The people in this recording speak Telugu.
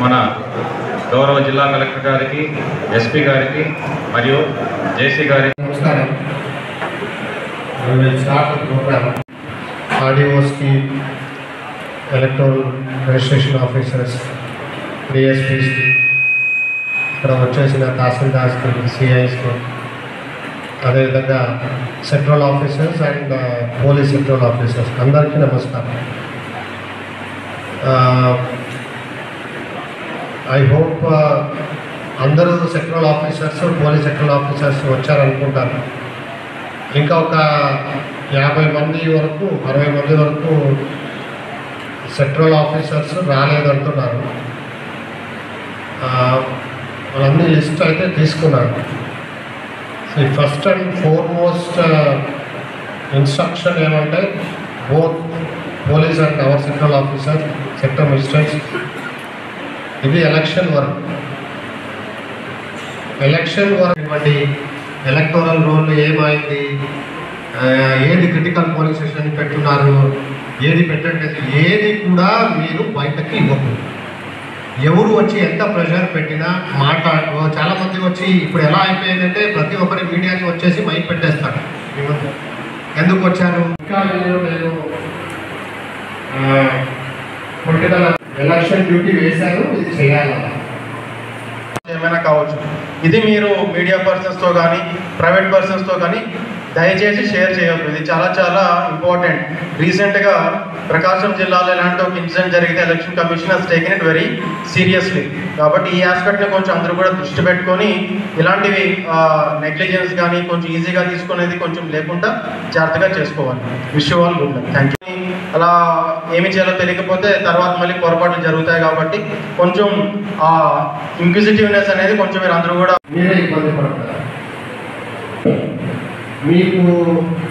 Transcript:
మన గౌరవ జిల్లా కలెక్టర్ గారికి ఎస్పీ గారికి మరియు జేసీ గారికి నమస్కారం We will start the program. ఆర్డీఓస్కి ఎలక్ట్రల్ రిజిస్ట్రేషన్ ఆఫీసర్స్ డిఎస్పీస్కి ఇక్కడ వచ్చేసిన తహసీల్దార్స్కి సిఐస్కి అదేవిధంగా central officers and police central officers అందరికీ నమస్కారం ఐ హోప్ అందరూ sectoral officers police sectoral officers వచ్చారనుకుంటాను ఇంకా ఒక యాభై మంది వరకు అరవై మంది వరకు సెక్టరల్ ఆఫీసర్స్ రాలేదంటున్నారు ఆ, వాళ్ళన్నీ లిస్ట్ అయితే తీసుకున్నారు so first and foremost instruction ఏమంటే both police and our sectoral officer sector ministers ఇది ఎలక్షన్ వర్క్ ఎలక్షన్ వర్క్ ఇవ్వండి ఎలక్టోరల్ రోల్ ఏమైంది ఆ, ఏది క్రిటికల్ పోలీస్ స్టేషన్ పెట్టున్నారు ఏది పెట్టట్లేదు ఏది కూడా మీరు బయటకి ఇవ్వకూడదు ఎవరు వచ్చి ఎంత ప్రెషర్ పెట్టినా మాట్లాడు చాలా మంది వచ్చి ఇప్పుడు ఎలా అయిపోయిందంటే ప్రతి ఒక్కరి మీడియాని వచ్చేసి మైక్ పెట్టేస్తాడు మీ ముందు. ఎందుకు వచ్చాను ఇంకా నేను నేను పొలిటికల్ ఎలక్షన్ డ్యూటీ వేశాను ఇది చేయాలి ఏమైనా కావచ్చు ఇది మీరు మీడియా పర్సన్స్తో కానీ ప్రైవేట్ పర్సన్స్తో కానీ దయచేసి షేర్ చేయొద్దు ఇది చాలా చాలా ఇంపార్టెంట్ రీసెంట్గా ప్రకాశం జిల్లాలో ఇలాంటి ఒక ఇన్సిడెంట్ జరిగితే election commission has taken it very seriously కాబట్టి ఈ ఆస్పెక్ట్ని కొంచెం అందరూ కూడా దృష్టి పెట్టుకొని ఇలాంటివి నెగ్లిజెన్స్ కానీ కొంచెం ఈజీగా తీసుకునేది కొంచెం లేకుండా జాగ్రత్తగా చేసుకోవాలి wish all good thank you అలా ఏమి చేయాలో తెలియకపోతే తర్వాత మళ్ళీ పొరపాట్లు జరుగుతాయి కాబట్టి కొంచెం ఆ ఇంక్విజిటివ్నెస్ అనేది కొంచెం మీరు అందరూ కూడా మీరే ఇబ్బంది పడతారు మీకు